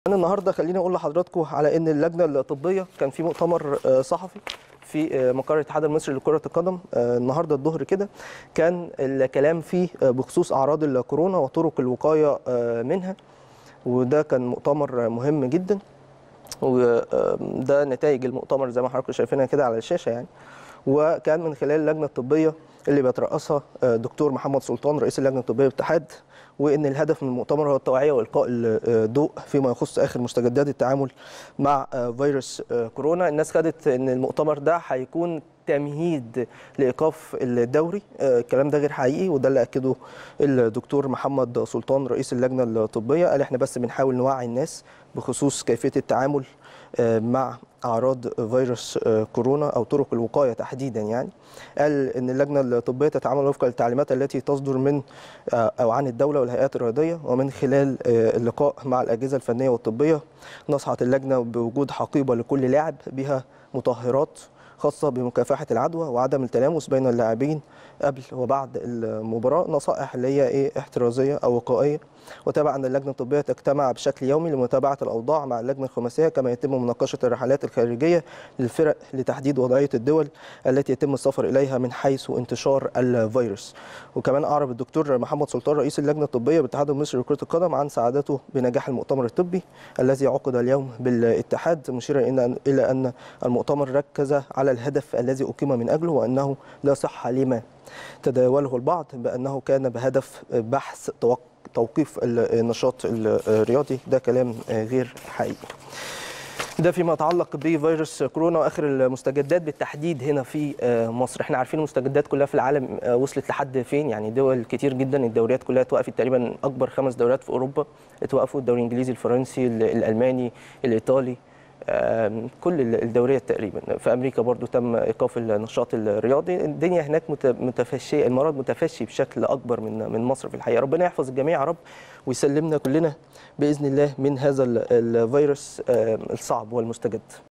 أنا النهارده خليني اقول لحضراتكم على ان اللجنه الطبيه كان في مؤتمر صحفي في مقر الاتحاد المصري لكره القدم النهارده الظهر كده كان الكلام فيه بخصوص اعراض الكورونا وطرق الوقايه منها وده كان مؤتمر مهم جدا وده نتائج المؤتمر زي ما حضراتكم شايفينها كده على الشاشه يعني وكان من خلال اللجنه الطبيه اللي بيترأسها دكتور محمد سلطان رئيس اللجنه الطبيه بالاتحاد وان الهدف من المؤتمر هو التوعيه والقاء الضوء فيما يخص اخر مستجدات التعامل مع فيروس كورونا الناس خدت ان المؤتمر ده هيكون تمهيد لايقاف الدوري الكلام ده غير حقيقي وده اللي اكده الدكتور محمد سلطان رئيس اللجنه الطبيه قال احنا بس بنحاول نوعي الناس بخصوص كيفيه التعامل مع اعراض فيروس كورونا او طرق الوقايه تحديدا يعني قال ان اللجنه الطبيه تتعامل وفقا للتعليمات التي تصدر من او عن الدوله والهيئات الرياضيه ومن خلال اللقاء مع الاجهزه الفنيه والطبيه نصحت اللجنه بوجود حقيبه لكل لاعب بها مطهرات خاصه بمكافحه العدوى وعدم التلامس بين اللاعبين قبل وبعد المباراه نصائح اللي هي ايه احترازيه او وقائيه وتابع ان اللجنه الطبيه تجتمع بشكل يومي لمتابعه الاوضاع مع اللجنه الخماسيه كما يتم مناقشه الرحلات الخارجيه للفرق لتحديد وضعيه الدول التي يتم السفر اليها من حيث انتشار الفيروس وكمان اعرب الدكتور محمد سلطان رئيس اللجنه الطبيه بالاتحاد المصري لكره القدم عن سعادته بنجاح المؤتمر الطبي الذي عقد اليوم بالاتحاد مشيرا الى ان المؤتمر ركز على الهدف الذي اقيم من اجله وانه لا صحه لما تداوله البعض بانه كان بهدف بحث توقيف النشاط الرياضي ده كلام غير حقيقي ده فيما يتعلق بفيروس كورونا واخر المستجدات بالتحديد هنا في مصر احنا عارفين المستجدات كلها في العالم وصلت لحد فين يعني دول كتير جدا الدوريات كلها اتوقفت تقريبا اكبر خمس دوريات في اوروبا اتوقفوا الدوري الانجليزي الفرنسي الالماني الايطالي كل الدوريات تقريبا في امريكا برضو تم ايقاف النشاط الرياضي الدنيا هناك متفشيه المرض متفشي بشكل اكبر من من مصر في الحقيقه ربنا يحفظ الجميع يا رب ويسلمنا كلنا باذن الله من هذا الفيروس الصعب والمستجد